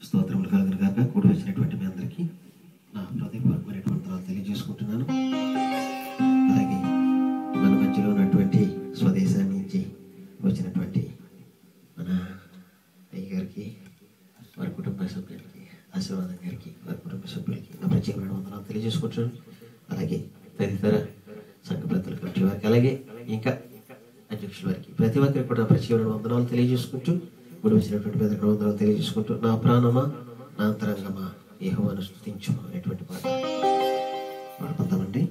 స్తోత్రములు కలుగును కాక కూడి వచ్చినటువంటి మీ అందరికీ నా హృదయపూర్వకమైనటువంటి వందనాలు తెలియజేసుకుంటున్నాను అలాగే మన మధ్యలో ఉన్నటువంటి స్వదేశం నుంచి వచ్చినటువంటి మన అయ్య గారికి వారి కుటుంబ సభ్యులకి ఆశీర్వాదం గారికి వారి కుటుంబ సభ్యులకి నా ప్రత్యేకమైన వందనాలు తెలియజేసుకుంటున్నాను అలాగే తదితర సంఘ ప్రతులకు వచ్చే వారికి అలాగే ఇంకా అధ్యక్షుల వారికి ప్రతి ఒక్కరికి కూడా నా ప్రత్యేకమైన వందనాలు తెలియజేసుకుంటూ ఇప్పుడు వచ్చినటువంటి పెద్ద వందనాలు తెలియజేసుకుంటూ నా ప్రాణమా నా అంతరంగమా ఏహోవాను స్థుతించు అనేటువంటి పాట పాడుకుందామండి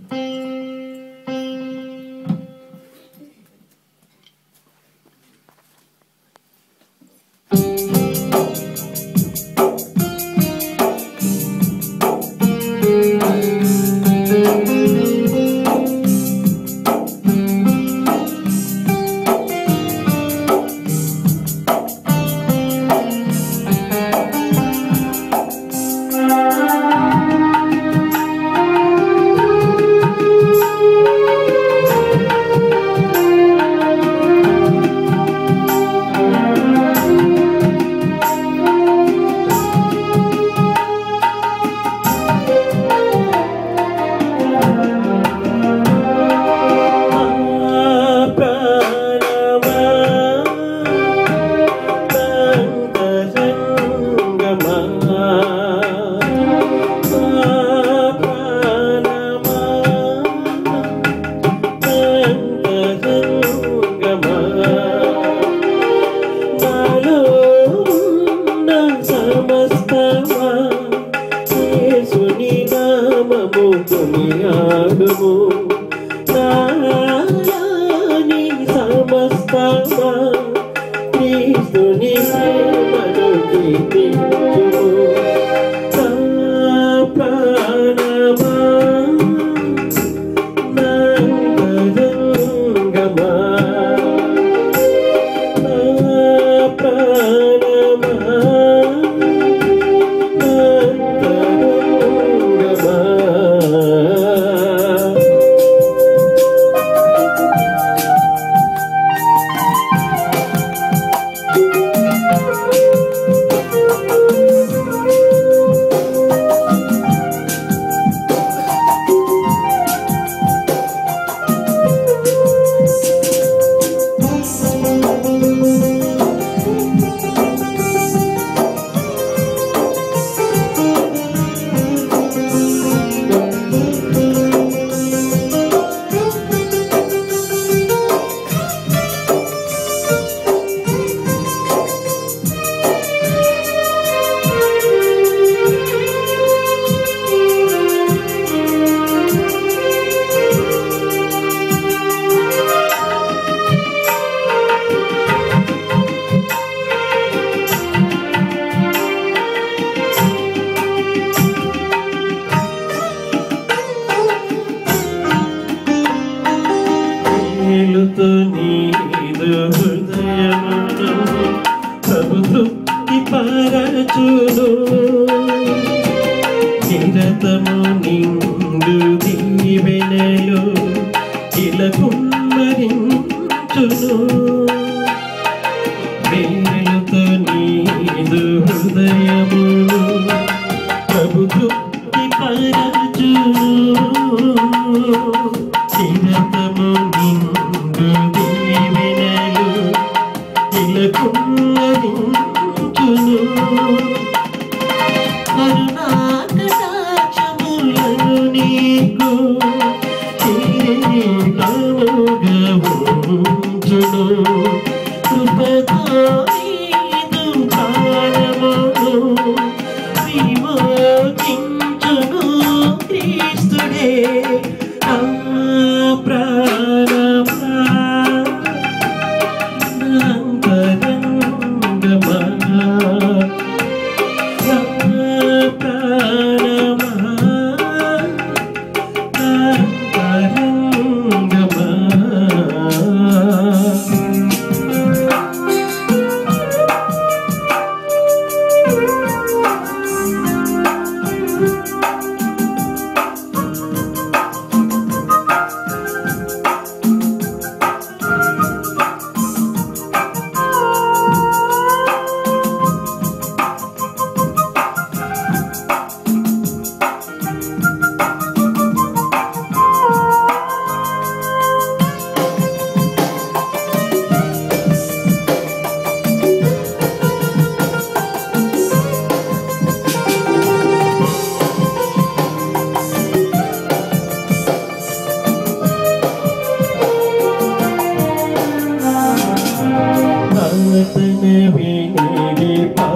కొనియాడుము నాయాని సమస్తమా క్రీస్తుని ప్రేమను కీర్తించుము నా ప్రాణమా నా అంతరంగమా నా ప్రాణమా నా అంతరంగమా మేలుతో నీదు హృదయమును ప్రభు తృప్తి పరచును నిరతము నిండు దీవెనలు ఇలకుమ్మరించును మేలుతో నీదు హృదయమును ప్రభు తృప్తి పరచును చిరతము నిండు దీవెనలు ఇలకున్నదించును కరుణాకటాక్షములను నీకు చిరకాలముగా ఉంచును కృపతో నీదు కాలమును విమోచించును క్రీస్తుడే ఆ ప్రాణమా నా అంతరంగమా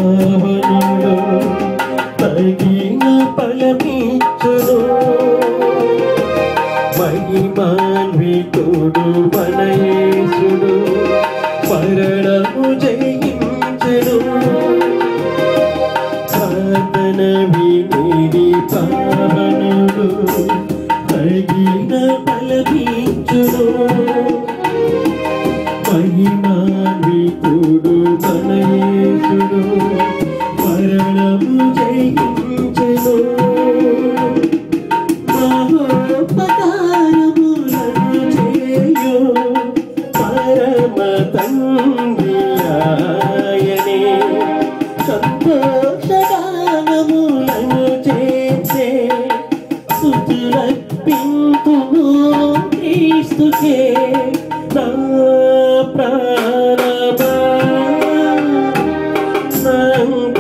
పావనుడు తగిన ఫలమిచ్చును మహిమాన్వితుడు మనయేసుడు మరణము జయించెను ప్రార్థన వినిడి పావనుడు తగిన ఫలమిచ్చును మహిమాన్వితుడు మనయేసుడు మరణము జయించెను మహోపకారములను చేయు పరమ తండ్రి ఆయనే సంతోషగానములను చేసే స్తుతులర్పింతుము క్రీస్తుకే నా ప్రాణమా